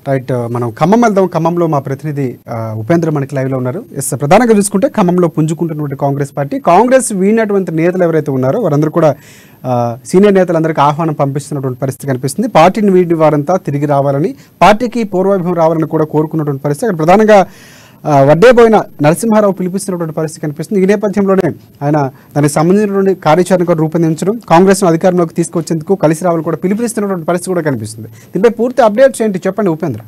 right మనం ఖమ్మం వెళ్దాం ఖమ్మంలో మా ప్రతినిధి ఆ, ఉపేంద్ర మనకి లైవ్లో ఉన్నారు ఎస్ ప్రధానంగా చూసుకుంటే ఖమ్మంలో పుంజుకుంటున్నటువంటి కాంగ్రెస్ పార్టీ కాంగ్రెస్ వీడినటువంటి నేతలు ఎవరైతే ఉన్నారో వారందరూ కూడా ఆ, సీనియర్ నేతలందరికీ ఆహ్వానం పంపిస్తున్నటువంటి పరిస్థితి కనిపిస్తుంది పార్టీని వీడిన వారంతా తిరిగి రావాలని పార్టీకి పూర్వవైభవం రావాలని కూడా కోరుకున్నటువంటి పరిస్థితి అక్కడ ప్రధానంగా ఆ, వడ్డేబోయిన నరసింహారావు పిలిపిస్తున్నటువంటి పరిస్థితి కనిపిస్తుంది ఈ నేపథ్యంలోనే ఆయన దానికి సంబంధించినటువంటి కార్యాచరణ కూడా రూపొందించడం కాంగ్రెస్ను అధికారంలోకి తీసుకొచ్చేందుకు కలిసి రావాలని కూడా పిలుపునిస్తున్నటువంటి పరిస్థితి కూడా కనిపిస్తుంది దీనిపై పూర్తి అప్డేట్స్ ఏంటి చెప్పండి ఉపేంద్ర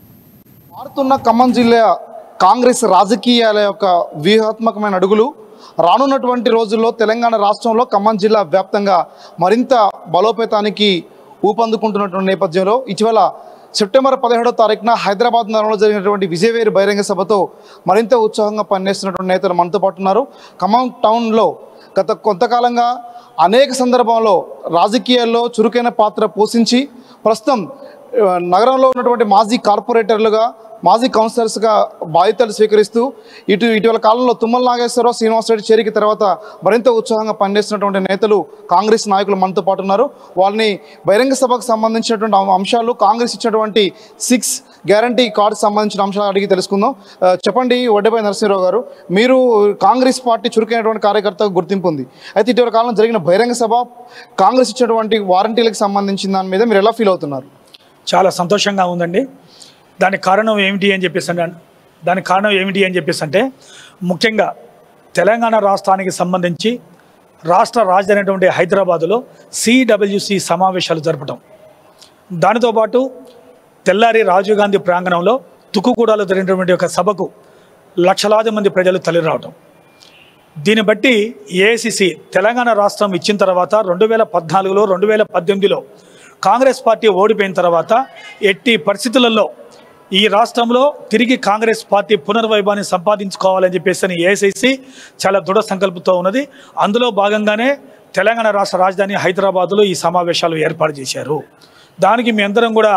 మారుతున్న ఖమ్మం జిల్లా కాంగ్రెస్ రాజకీయాల యొక్క వ్యూహాత్మకమైన అడుగులు రానున్నటువంటి రోజుల్లో తెలంగాణ రాష్ట్రంలో ఖమ్మం జిల్లా వ్యాప్తంగా మరింత బలోపేతానికి ఊపందుకుంటున్నటువంటి నేపథ్యంలో ఇటీవల సెప్టెంబర్ పదిహేడో తారీఖున హైదరాబాద్ నగరంలో జరిగినటువంటి విజయవేరి బహిరంగ సభతో మరింత ఉత్సాహంగా పనిచేస్తున్నటువంటి నేతలు మనతో పాటు ఉన్నారు ఖమ్మం టౌన్లో గత కొంతకాలంగా అనేక సందర్భంలో రాజకీయాల్లో చురుకైన పాత్ర పోషించి ప్రస్తుతం ఆ, నగరంలో ఉన్నటువంటి మాజీ కార్పొరేటర్లుగా మాజీ కౌన్సిలర్స్గా బాధ్యతలు స్వీకరిస్తూ ఇటు ఇటీవల కాలంలో తుమ్మల నాగేశ్వరరావు శ్రీనివాసరెడ్డి చేరిక తర్వాత మరింత ఉత్సాహంగా పనిచేస్తున్నటువంటి నేతలు కాంగ్రెస్ నాయకులు మనతో పాటు ఉన్నారు వాళ్ళని బహిరంగ సభకు సంబంధించినటువంటి అం- అంశాలు కాంగ్రెస్ ఇచ్చినటువంటి సిక్స్ గ్యారంటీ కార్డు సంబంధించిన అంశాలు అడిగి తెలుసుకుందాం ఆ, చెప్పండి వడ్డేపై నరసింహరావు గారు మీరు కాంగ్రెస్ పార్టీ చురుకైనటువంటి కార్యకర్తకు గుర్తింపు ఉంది అయితే ఇటీవల కాలంలో జరిగిన బహిరంగ సభ కాంగ్రెస్ ఇచ్చినటువంటి వారంటీలకు సంబంధించిన దాని మీద మీరు ఎలా ఫీల్ అవుతున్నారు చాలా సంతోషంగా ఉందండి దానికి కారణం ఏమిటి అని చెప్పేసి అంటే దానికి కారణం ఏమిటి అని చెప్పేసి అంటే ముఖ్యంగా తెలంగాణ రాష్ట్రానికి సంబంధించి రాష్ట్ర రాజధాని అయినటువంటి హైదరాబాదులో సిడబ్ల్యూసి సమావేశాలు జరపడం దానితో పాటు తెల్లారి రాజీవ్ గాంధీ ప్రాంగణంలో తుక్కుగూడలో జరిగినటువంటి ఒక సభకు లక్షలాది మంది ప్రజలు తరలిరావడం దీన్ని బట్టి ఏఐసిసి తెలంగాణ రాష్ట్రం ఇచ్చిన తర్వాత రెండు వేల పద్నాలుగులో రెండు వేల పద్దెనిమిదిలో కాంగ్రెస్ పార్టీ ఓడిపోయిన తర్వాత ఎట్టి పరిస్థితులలో ఈ రాష్ట్రంలో తిరిగి కాంగ్రెస్ పార్టీ పునర్వైభవాన్ని సంపాదించుకోవాలని చెప్పేసి ఏఐసిసి చాలా దృఢ సంకల్పంతో ఉన్నది అందులో భాగంగానే తెలంగాణ రాష్ట్ర రాజధాని హైదరాబాద్లో ఈ సమావేశాలు ఏర్పాటు చేశారు దానికి మీ అందరం కూడా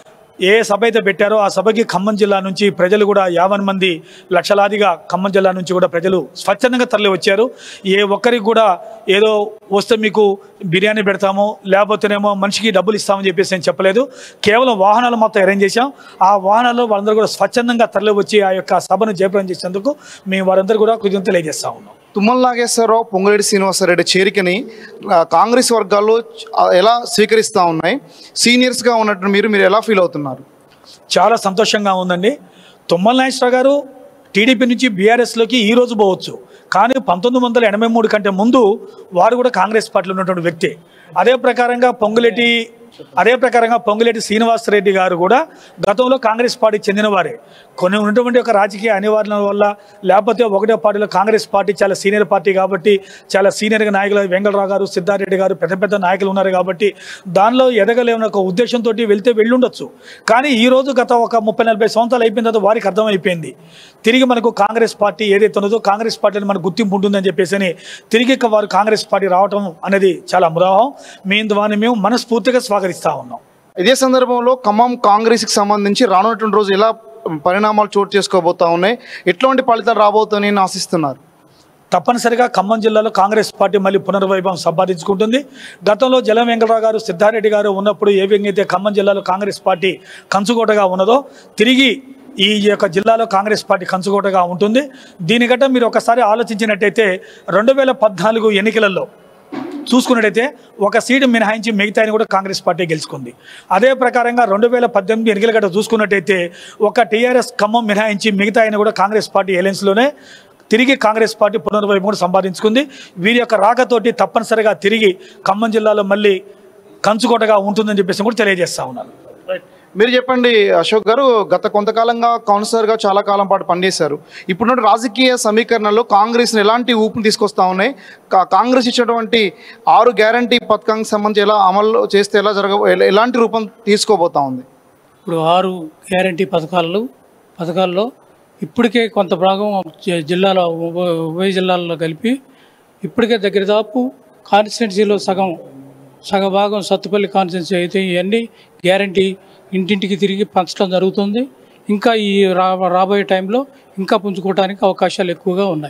ఏ సభ అయితే పెట్టారో ఆ సభకి ఖమ్మం జిల్లా నుంచి ప్రజలు కూడా యావన్ మంది లక్షలాదిగా ఖమ్మం జిల్లా నుంచి కూడా ప్రజలు స్వచ్ఛందంగా తరలి వచ్చారు ఏ ఒక్కరికి కూడా ఏదో వస్తే మీకు బిర్యానీ పెడతాము లేకపోతేనేమో మనిషికి డబ్బులు ఇస్తామని చెప్పేసి నేను చెప్పలేదు కేవలం వాహనాలు మొత్తం అరేంజ్ చేశాం ఆ వాహనాల్లో వాళ్ళందరూ కూడా స్వచ్ఛందంగా తరలి వచ్చి ఆ యొక్క సభను జయప్రదం చేసేందుకు మేము వారందరూ కూడా కృతజ్ఞతలు తెలియజేస్తా ఉన్నాం తుమ్మల నాగేశ్వరరావు పొంగులేటి శ్రీనివాసరెడ్డి చేరికని ఆ, కాంగ్రెస్ వర్గాల్లో చ- ఆ, ఎలా స్వీకరిస్తూ ఉన్నాయి సీనియర్స్గా ఉన్నట్టు మీరు మీరు ఎలా ఫీల్ అవుతున్నారు చాలా సంతోషంగా ఉందండి తుమ్మల నాగేశ్వర గారు టీడీపీ నుంచి బీఆర్ఎస్లోకి ఈ రోజు పోవచ్చు కానీ పంతొమ్మిది వందల ఎనభై మూడు కంటే ముందు వారు కూడా కాంగ్రెస్ పార్టీలో ఉన్నటువంటి వ్యక్తి అదే ప్రకారంగా పొంగులేటి అదే ప్రకారంగా పొంగులేటి శ్రీనివాసరెడ్డి గారు కూడా గతంలో కాంగ్రెస్ పార్టీ చెందిన వారే కొన్ని ఉన్నటువంటి ఒక రాజకీయ అనివార్యాల వల్ల లేకపోతే ఒకటే పార్టీలో కాంగ్రెస్ పార్టీ చాలా సీనియర్ పార్టీ కాబట్టి చాలా సీనియర్గా నాయకులు వెంగళరావు గారు సిద్ధారెడ్డి గారు పెద్ద పెద్ద నాయకులు ఉన్నారు కాబట్టి దానిలో ఎదగలేమన్న ఒక ఉద్దేశంతో వెళ్తే వెళ్ళుండొచ్చు కానీ ఈ రోజు గత ఒక ముప్పై నలభై సంవత్సరాలు అయిపోయిన తర్వాత వారికి అర్థమైపోయింది తిరిగి మనకు కాంగ్రెస్ పార్టీ ఏదైతే ఉన్నదో కాంగ్రెస్ పార్టీని మనకు గుర్తింపు ఉంటుందని చెప్పేసి తిరిగి ఇక వారు కాంగ్రెస్ పార్టీ రావడం అనేది చాలా ముదాహం మేము దాన్ని మేము మనస్ఫూర్తిగా స్వాగతిస్తా ఉన్నాం ఇదే సందర్భంలో ఖమ్మం కాంగ్రెస్కి సంబంధించి రానున్నటువంటి రోజు ఎలా పరిణామాలు చోటు చేసుకోబోతా ఉన్నాయి ఎట్లాంటి ఫలితాలు రాబోతున్నాయని ఆశిస్తున్నారు తప్పనిసరిగా ఖమ్మం జిల్లాలో కాంగ్రెస్ పార్టీ మళ్ళీ పునర్వైభవం సంపాదించుకుంటుంది గతంలో జలం వెంకటరావు గారు సిద్ధారెడ్డి గారు ఉన్నప్పుడు ఏ విధంగా అయితే ఖమ్మం జిల్లాలో కాంగ్రెస్ పార్టీ కంచుకోటగా ఉన్నదో తిరిగి ఈ యొక్క జిల్లాలో కాంగ్రెస్ పార్టీ కంచుకోటగా ఉంటుంది దీనికంట మీరు ఒకసారి ఆలోచించినట్టయితే రెండు వేల పద్నాలుగు ఎన్నికలలో చూసుకున్నట్టయితే ఒక సీటు మినహాయించి మిగతాని కూడా కాంగ్రెస్ పార్టీ గెలుచుకుంది అదే ప్రకారంగా రెండు వేల పద్దెనిమిది ఎన్నికల గట్ట చూసుకున్నట్టయితే ఒక టీఆర్ఎస్ ఖమ్మం మినహాయించి మిగతా ఆయన కూడా కాంగ్రెస్ పార్టీ ఎలయన్స్లోనే తిరిగి కాంగ్రెస్ పార్టీ పునర్వైపు కూడా సంపాదించుకుంది వీరి యొక్క రాకతోటి తప్పనిసరిగా తిరిగి ఖమ్మం జిల్లాలో మళ్ళీ కంచుకోటగా ఉంటుందని చెప్పేసి కూడా తెలియజేస్తా ఉన్నాను మీరు చెప్పండి అశోక్ గారు గత కొంతకాలంగా కౌన్సిలర్గా చాలా కాలం పాటు పనిచేశారు ఇప్పుడున్న రాజకీయ సమీకరణలో కాంగ్రెస్ని ఎలాంటి ఊపును తీసుకొస్తా ఉన్నాయి కా- కాంగ్రెస్ ఇచ్చినటువంటి ఆరు గ్యారంటీ పథకానికి సంబంధించి ఎలా అమలు చేస్తే ఎలా జరగ ఎలా- ఎలాంటి రూపం తీసుకోబోతా ఉంది ఇప్పుడు ఆరు గ్యారంటీ పథకాలు పథకాల్లో ఇప్పటికే కొంత భాగం జి- జిల్లాలో ఉభ- ఉభయ జిల్లాల్లో కలిపి ఇప్పటికే దగ్గర దాపు కాన్స్టిట్యున్సీలో సగం సగ భాగం సత్తుపల్లి కాన్స్టిట్యున్సీ అయితే ఇవన్నీ గ్యారంటీ ఇంటింటికి తిరిగి పంచడం జరుగుతుంది ఇంకా ఈ రా రాబోయే టైంలో ఇంకా పుంజుకోవడానికి అవకాశాలు ఎక్కువగా ఉన్నాయి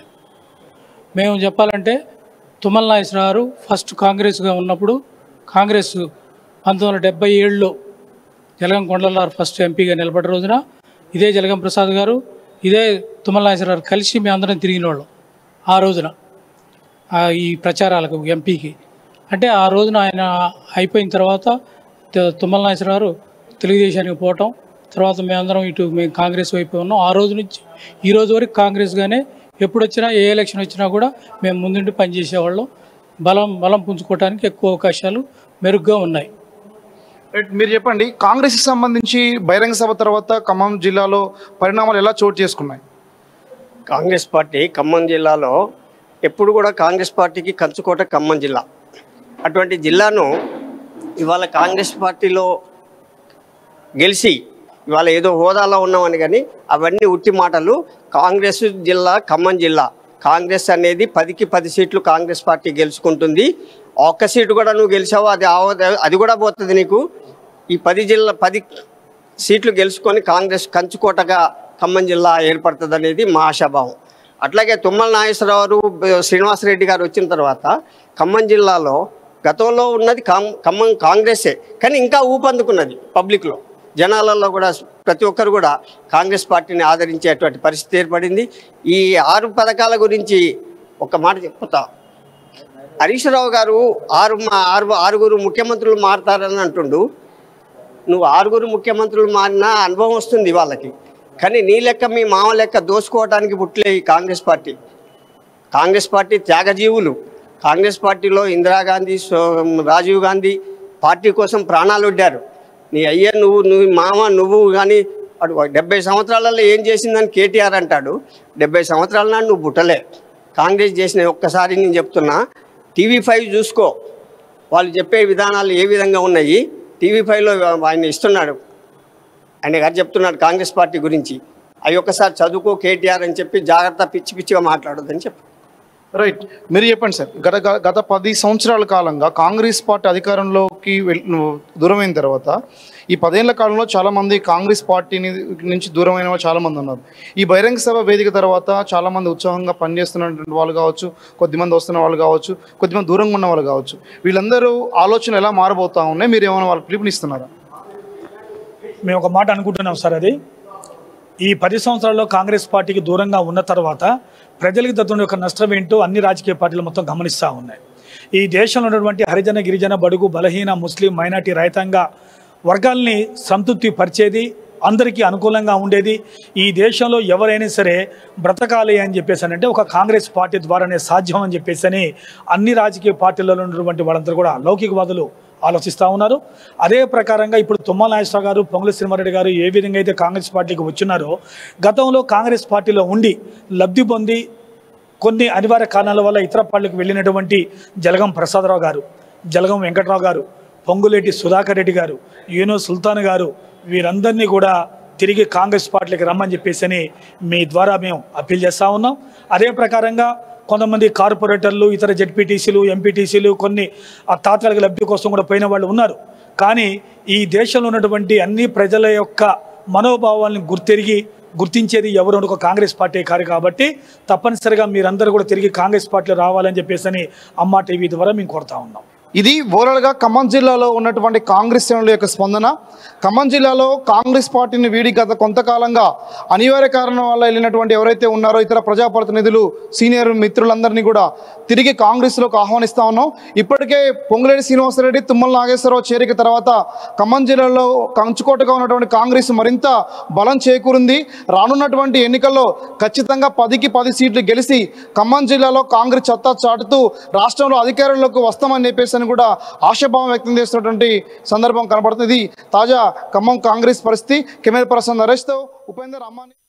మేము చెప్పాలంటే తుమ్మల నాగేశ్వర గారు ఫస్ట్ కాంగ్రెస్గా ఉన్నప్పుడు కాంగ్రెస్ పంతొమ్మిది వందల డెబ్బై ఏడులో జలగం కొండలారు ఫస్ట్ ఎంపీగా నిలబడ్డ రోజున ఇదే జలగం ప్రసాద్ గారు ఇదే తుమ్మల నాగేశ్వర గారు కలిసి మేమందరం తిరిగిన వాళ్ళం ఆ రోజున ఆ ఈ ప్రచారాలకు ఎంపీకి అంటే ఆ రోజున ఆయన అయిపోయిన తర్వాత త- తుమ్మల నాగేశ్వర గారు తెలుగుదేశానికి పోవటం తర్వాత మేమందరం ఇటు మేము కాంగ్రెస్ వైపు ఉన్నాం ఆ రోజు నుంచి ఈ రోజు వరకు కాంగ్రెస్గానే ఎప్పుడు వచ్చినా ఏ ఎలక్షన్ వచ్చినా కూడా మేము ముందుండి పనిచేసేవాళ్ళం బలం బలం పుంజుకోవడానికి ఎక్కువ అవకాశాలు మెరుగ్గా ఉన్నాయి రైట్, మీరు చెప్పండి కాంగ్రెస్కి సంబంధించి బహిరంగ సభ తర్వాత ఖమ్మం జిల్లాలో పరిణామాలు ఎలా చోటు చేసుకున్నాయి కాంగ్రెస్ పార్టీ ఖమ్మం జిల్లాలో ఎప్పుడు కూడా కాంగ్రెస్ పార్టీకి కంచుకోట ఖమ్మం జిల్లా అటువంటి జిల్లాను ఇవాళ కాంగ్రెస్ పార్టీలో గెలిచి ఇవాళ ఏదో హోదాలో ఉన్నామని కానీ అవన్నీ ఉట్టి మాటలు కాంగ్రెస్ జిల్లా ఖమ్మం జిల్లా కాంగ్రెస్ అనేది పదికి పది సీట్లు కాంగ్రెస్ పార్టీ గెలుచుకుంటుంది ఒక్క సీటు కూడా నువ్వు గెలిచావు అది ఆవ- అది కూడా పోతుంది నీకు ఈ పది జిల్లా పది సీట్లు గెలుచుకొని కాంగ్రెస్ కంచుకోటగా ఖమ్మం జిల్లా ఏర్పడుతుంది అనేది మా ఆశాభావం అట్లాగే తుమ్మల నాగేశ్వరరావు బ- శ్రీనివాసరెడ్డి గారు వచ్చిన తర్వాత ఖమ్మం జిల్లాలో గతంలో ఉన్నది కాం- ఖమ్మం కాంగ్రెసే కానీ ఇంకా ఊపందుకున్నది పబ్లిక్లో జనాలలో కూడా ప్రతి ఒక్కరు కూడా కాంగ్రెస్ పార్టీని ఆదరించేటువంటి పరిస్థితి ఏర్పడింది ఈ ఆరు పథకాల గురించి ఒక మాట చెప్తా హరీష్ రావు గారు ఆరు మా- ఆరు ఆరుగురు ముఖ్యమంత్రులు మారతారని అంటుండు నువ్వు ఆరుగురు ముఖ్యమంత్రులు మారినా అనుభవం వస్తుంది వాళ్ళకి కానీ నీ లెక్క మీ మామ లెక్క దోసుకోవడానికి పుట్టలే ఈ కాంగ్రెస్ పార్టీ కాంగ్రెస్ పార్టీ త్యాగజీవులు కాంగ్రెస్ పార్టీలో ఇందిరాగాంధీ సో- రాజీవ్ గాంధీ పార్టీ కోసం ప్రాణాలు వడ్డారు నీ అయ్య నువ్వు నువ్వు మామ నువ్వు కానీ అటు డెబ్బై సంవత్సరాలలో ఏం చేసిందని కేటీఆర్ అంటాడు డెబ్బై సంవత్సరాల నాడు నువ్వు పుట్టలే కాంగ్రెస్ చేసిన ఒక్కసారి నేను చెప్తున్నా టీవీ ఫైవ్ చూసుకో వాళ్ళు చెప్పే విధానాలు ఏ విధంగా ఉన్నాయి టీవీ ఫైవ్లో ఆయన ఇస్తున్నాడు ఆయన గారు చెప్తున్నాడు కాంగ్రెస్ పార్టీ గురించి అవి ఒక్కసారి చదువుకో కేటీఆర్ అని చెప్పి జాగ్రత్త పిచ్చి పిచ్చిగా మాట్లాడొద్దని చెప్పి రైట్ మీరు చెప్పండి సార్ గత గ- గత పది సంవత్సరాల కాలంగా కాంగ్రెస్ పార్టీ అధికారంలోకి వెల్- దూరమైన తర్వాత ఈ పదేళ్ల కాలంలో చాలా మంది కాంగ్రెస్ పార్టీని నుంచి దూరమైన వాళ్ళు చాలా మంది ఉన్నారు ఈ బహిరంగ సభ వేదిక తర్వాత చాలా మంది ఉత్సాహంగా పనిచేస్తున్నటువంటి వాళ్ళు కావచ్చు కొద్దిమంది వస్తున్న వాళ్ళు కావచ్చు కొద్దిమంది దూరంగా ఉన్న వాళ్ళు కావచ్చు వీళ్ళందరూ ఆలోచన ఎలా మారబోతా ఉన్నాయి మీరు ఏమైనా వాళ్ళకి పిలుపునిస్తున్నారా మేము ఒక మాట అనుకుంటున్నాం సార్ అది ఈ పది సంవత్సరాల్లో కాంగ్రెస్ పార్టీకి దూరంగా ఉన్న తర్వాత ప్రజలకు దత్తున్న యొక్క నష్టం ఏంటో అన్ని రాజకీయ పార్టీలు మొత్తం గమనిస్తూ ఉన్నాయి ఈ దేశంలో ఉన్నటువంటి హరిజన గిరిజన బడుగు బలహీన ముస్లిం మైనార్టీ రైతాంగ వర్గాల్ని సంతృప్తి పరిచేది అందరికీ అనుకూలంగా ఉండేది ఈ దేశంలో ఎవరైనా సరే బ్రతకాలి అని చెప్పేసి అంటే ఒక కాంగ్రెస్ పార్టీ ద్వారానే సాధ్యం అని చెప్పేసి అని అన్ని రాజకీయ పార్టీలలో ఉన్నటువంటి వాళ్ళందరూ కూడా లౌకికవాదులు ఆలోచిస్తూ ఉన్నారు అదే ప్రకారంగా ఇప్పుడు తుమ్మల నాగేశ్వర గారు పొంగుల శ్రీమారెడ్డి గారు ఏ విధంగా అయితే కాంగ్రెస్ పార్టీకి వచ్చినారో గతంలో కాంగ్రెస్ పార్టీలో ఉండి లబ్ధి పొంది కొన్ని అనివార్య కారణాల వల్ల ఇతర పార్టీలకు వెళ్ళినటువంటి జలగం ప్రసాదరావు గారు జలగం వెంకట్రావు గారు పొంగులేటి సుధాకర్ రెడ్డి గారు యూనో సుల్తాన్ గారు వీరందరినీ కూడా తిరిగి కాంగ్రెస్ పార్టీకి రమ్మని చెప్పేసి అని మీ ద్వారా మేము అప్పీల్ చేస్తూ ఉన్నాం అదే ప్రకారంగా కొంతమంది కార్పొరేటర్లు ఇతర జెడ్పీటీసీలు ఎంపీటీసీలు కొన్ని ఆ తాత్కాలిక లబ్ధి కోసం కూడా పోయిన వాళ్ళు ఉన్నారు కానీ ఈ దేశంలో ఉన్నటువంటి అన్ని ప్రజల యొక్క మనోభావాలను గుర్తెరిగి గుర్తించేది ఎవరు అని ఒక కాంగ్రెస్ పార్టీ కారు కాబట్టి తప్పనిసరిగా మీరందరూ కూడా తిరిగి కాంగ్రెస్ పార్టీలో రావాలని చెప్పేసి అని అమ్మా టీవీ ద్వారా మేము కోరుతా ఉన్నాం ఇది ఓవరాల్గా ఖమ్మం జిల్లాలో ఉన్నటువంటి కాంగ్రెస్ శ్రేణుల యొక్క స్పందన ఖమ్మం జిల్లాలో కాంగ్రెస్ పార్టీని వీడి గత కొంతకాలంగా అనివార్య కారణం వల్ల వెళ్ళినటువంటి ఎవరైతే ఉన్నారో ఇతర ప్రజాప్రతినిధులు సీనియర్ మిత్రులందరినీ కూడా తిరిగి కాంగ్రెస్లోకి ఆహ్వానిస్తా ఉన్నాం ఇప్పటికే పొంగులేటి శ్రీనివాసరెడ్డి తుమ్మల నాగేశ్వరరావు చేరిక తర్వాత ఖమ్మం జిల్లాలో కంచుకోటగా ఉన్నటువంటి కాంగ్రెస్ మరింత బలం చేకూరింది రానున్నటువంటి ఎన్నికల్లో ఖచ్చితంగా పదికి పది సీట్లు గెలిచి ఖమ్మం జిల్లాలో కాంగ్రెస్ సత్తా చాటుతూ రాష్ట్రంలో అధికారంలోకి వస్తామని చెప్పేసి అని కూడా ఆశాభావం వ్యక్తం చేస్తున్నటువంటి సందర్భం కనబడుతుంది ఇది తాజా ఖమ్మం కాంగ్రెస్ పరిస్థితి కెమెరా పర్సన్ నరేష్తో ఉపేందర్ అమ్మాని